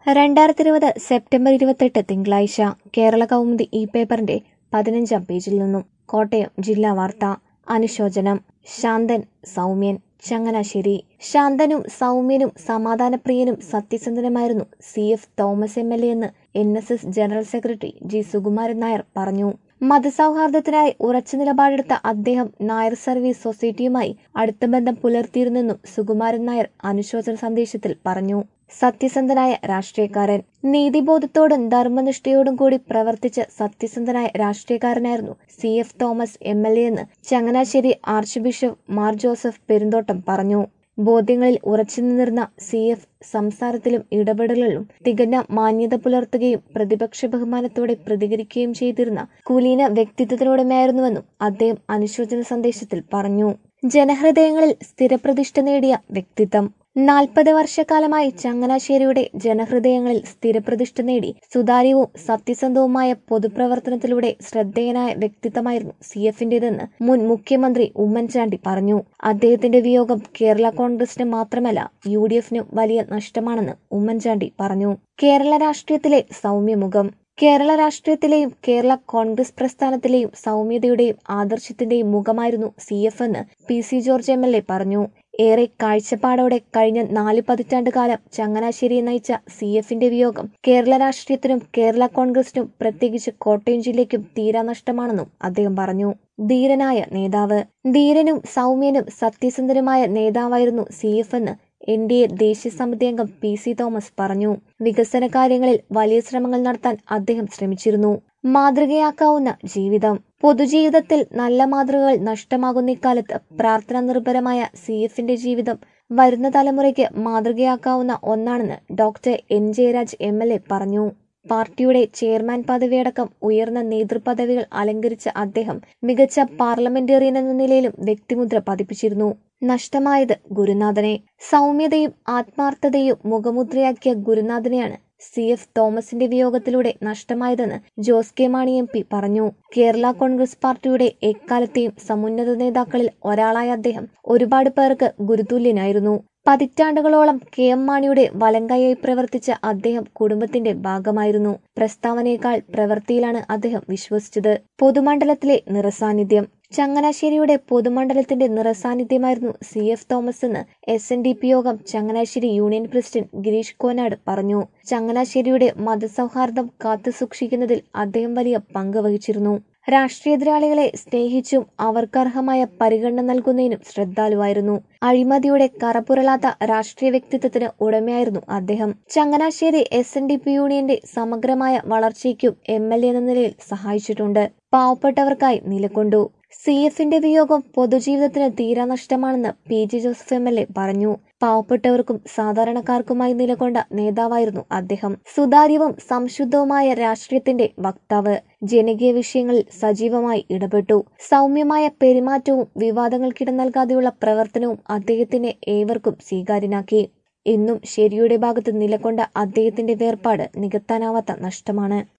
രണ്ടായിരത്തി ഇരുപത് സെപ്റ്റംബർ ഇരുപത്തെട്ട് തിങ്കളാഴ്ച കേരള കൗമുദി ഈ പേപ്പറിന്റെ പതിനഞ്ചാം പേജിൽ നിന്നും കോട്ടയം ജില്ലാ വാർത്ത അനുശോചനം ശാന്തൻ സൗമ്യൻ ചങ്ങനാശ്ശേരി ശാന്തനും സൗമ്യനും സമാധാനപ്രിയനും സത്യസന്ധനുമായിരുന്നു C F Thomas M L A എന്ന് N S S general secretary G Sukumaran Nair പറഞ്ഞു മതസൗഹാർദ്ദത്തിനായി ഉറച്ചു നിലപാടെടുത്ത അദ്ദേഹം നായർ സർവീസ് സൊസൈറ്റിയുമായി അടുത്ത ബന്ധം പുലർത്തിയിരുന്നെന്നും സുകുമാരൻ നായർ അനുശോചന സന്ദേശത്തിൽ പറഞ്ഞു സത്യസന്ധനായ രാഷ്ട്രീയക്കാരൻ നീതിബോധത്തോടും ധർമ്മനിഷ്ഠയോടും കൂടി പ്രവർത്തിച്ച സത്യസന്ധനായ രാഷ്ട്രീയക്കാരനായിരുന്നു C F Thomas M L A എന്ന് Changanassery arch bishop Mar Joseph Perumthottam പറഞ്ഞു ബോധ്യങ്ങളിൽ ഉറച്ചു നിന്നിരുന്ന സി എഫ് സംസാരത്തിലും ഇടപെടലുകളിലും തികഞ്ഞ മാന്യത പുലർത്തുകയും പ്രതിപക്ഷ ബഹുമാനത്തോടെ പ്രതികരിക്കുകയും ചെയ്തിരുന്ന കുലീന വ്യക്തിത്വത്തിനുടമയായിരുന്നുവെന്നും അദ്ദേഹം അനുശോചന സന്ദേശത്തിൽ പറഞ്ഞു ജനഹൃദയങ്ങളിൽ സ്ഥിരപ്രതിഷ്ഠ നേടിയ വ്യക്തിത്വം നാൽപ്പത് വർഷക്കാലമായി ചങ്ങനാശ്ശേരിയുടെ ജനഹൃദയങ്ങളിൽ സ്ഥിരപ്രതിഷ്ഠ നേടി സുതാര്യവും സത്യസന്ധവുമായ പൊതുപ്രവർത്തനത്തിലൂടെ ശ്രദ്ധേയനായ വ്യക്തിത്വമായിരുന്നു സി എഫിന്റേതെന്ന് മുൻ മുഖ്യമന്ത്രി ഉമ്മൻചാണ്ടി പറഞ്ഞു അദ്ദേഹത്തിന്റെ വിയോഗം കേരള കോൺഗ്രസിന് മാത്രമല്ല യു ഡി എഫിനും വലിയ നഷ്ടമാണെന്ന് ഉമ്മൻചാണ്ടി പറഞ്ഞു കേരള രാഷ്ട്രീയത്തിലെ സൗമ്യമുഖം കേരള രാഷ്ട്രീയത്തിലെയും കേരള കോൺഗ്രസ് പ്രസ്ഥാനത്തിലെയും സൗമ്യതയുടെയും ആദർശത്തിന്റെയും മുഖമായിരുന്നു സി എഫ് എന്ന് P C George M L A പറഞ്ഞു ഏറെ കാഴ്ചപ്പാടോടെ കഴിഞ്ഞ നാല് പതിറ്റാണ്ട് കാലം ചങ്ങനാശ്ശേരിയെ നയിച്ച സി എഫിന്റെ വിയോഗം കേരള രാഷ്ട്രീയത്തിനും കേരള കോൺഗ്രസിനും പ്രത്യേകിച്ച് കോട്ടയം ജില്ലയ്ക്കും തീരാനഷ്ടമാണെന്നും അദ്ദേഹം പറഞ്ഞു ധീരനായ നേതാവ് ധീരനും സൗമ്യനും സത്യസന്ധനുമായ നേതാവായിരുന്നു സി എഫ് എന്ന് എൻ ഡി എ ദേശീയ സമിതി അംഗം പി സി തോമസ് പറഞ്ഞു വികസന കാര്യങ്ങളിൽ വലിയ ശ്രമങ്ങൾ നടത്താൻ അദ്ദേഹം ശ്രമിച്ചിരുന്നു മാതൃകയാക്കാവുന്ന ജീവിതം പൊതുജീവിതത്തിൽ നല്ല മാതൃകകൾ നഷ്ടമാകുന്ന ഇക്കാലത്ത് പ്രാർത്ഥന നിർഭരമായ സി എഫിന്റെ ജീവിതം വരുന്ന തലമുറയ്ക്ക് മാതൃകയാക്കാവുന്ന ഒന്നാണെന്ന് doctor N Jayaraj M L A പറഞ്ഞു പാർട്ടിയുടെ ചെയർമാൻ പദവിയടക്കം ഉയർന്ന നേതൃപദവികൾ അലങ്കരിച്ച അദ്ദേഹം മികച്ച പാർലമെന്റേറിയൻ എന്ന നിലയിലും വ്യക്തിമുദ്ര പതിപ്പിച്ചിരുന്നു നഷ്ടമായത് ഗുരുനാഥനെ സൗമ്യതയും ആത്മാർത്ഥതയും മുഖമുദ്രയാക്കിയ ഗുരുനാഥനെയാണ് സി എഫ് തോമസിന്റെ വിയോഗത്തിലൂടെ നഷ്ടമായതെന്ന് Jose K Mani M P പറഞ്ഞു കേരള കോൺഗ്രസ് പാർട്ടിയുടെ എക്കാലത്തെയും സമുന്നത നേതാക്കളിൽ ഒരാളായ അദ്ദേഹം ഒരുപാട് പേർക്ക് ഗുരുതുല്യനായിരുന്നു പതിറ്റാണ്ടുകളോളം കെ എം മാണിയുടെ വലങ്കയായി പ്രവർത്തിച്ച അദ്ദേഹം കുടുംബത്തിന്റെ ഭാഗമായിരുന്നു പ്രസ്താവനയേക്കാൾ പ്രവൃത്തിയിലാണ് അദ്ദേഹം വിശ്വസിച്ചത് പൊതുമണ്ഡലത്തിലെ നിറസാന്നിധ്യം ചങ്ങനാശ്ശേരിയുടെ പൊതുമണ്ഡലത്തിന്റെ നിറസാന്നിധ്യമായിരുന്നു സി എഫ് തോമസ് എന്ന് S N D P Yogam Changanassery union president Gireesh Konad പറഞ്ഞു ചങ്ങനാശ്ശേരിയുടെ മതസൗഹാർദ്ദം കാത്തുസൂക്ഷിക്കുന്നതിൽ അദ്ദേഹം വലിയ പങ്ക് വഹിച്ചിരുന്നു രാഷ്ട്രീയഎതിരാളികളെ സ്നേഹിച്ചും അവർക്കർഹമായ പരിഗണന നൽകുന്നതിനും ശ്രദ്ധാലുവായിരുന്നു അഴിമതിയുടെ കറപുരളാത്ത രാഷ്ട്രീയ വ്യക്തിത്വത്തിന് ഉടമയായിരുന്നു അദ്ദേഹം Changanassery S N D P യൂണിയന്റെ സമഗ്രമായ വളർച്ചയ്ക്കും എം എൽ എ എന്ന നിലയിൽ സഹായിച്ചിട്ടുണ്ട് പാവപ്പെട്ടവർക്കായി നിലകൊണ്ടു സി എഫിന്റെ വിയോഗം പൊതുജീവിതത്തിന് തീരാനഷ്ടമാണെന്ന് P J Joseph M L A പറഞ്ഞു പാവപ്പെട്ടവർക്കും സാധാരണക്കാർക്കുമായി നിലകൊണ്ട നേതാവായിരുന്നു അദ്ദേഹം സുതാര്യവും സംശുദ്ധവുമായ രാഷ്ട്രീയത്തിന്റെ വക്താവ് ജനകീയ വിഷയങ്ങളിൽ സജീവമായി ഇടപെട്ടു സൗമ്യമായ പെരുമാറ്റവും വിവാദങ്ങൾക്കിട നൽകാതെയുള്ള പ്രവർത്തനവും അദ്ദേഹത്തിനെ ഏവർക്കും സ്വീകാര്യനാക്കി എന്നും ശരിയുടെ ഭാഗത്ത് നിലകൊണ്ട അദ്ദേഹത്തിന്റെ വേർപാട് നികത്താനാവാത്ത നഷ്ടമാണ്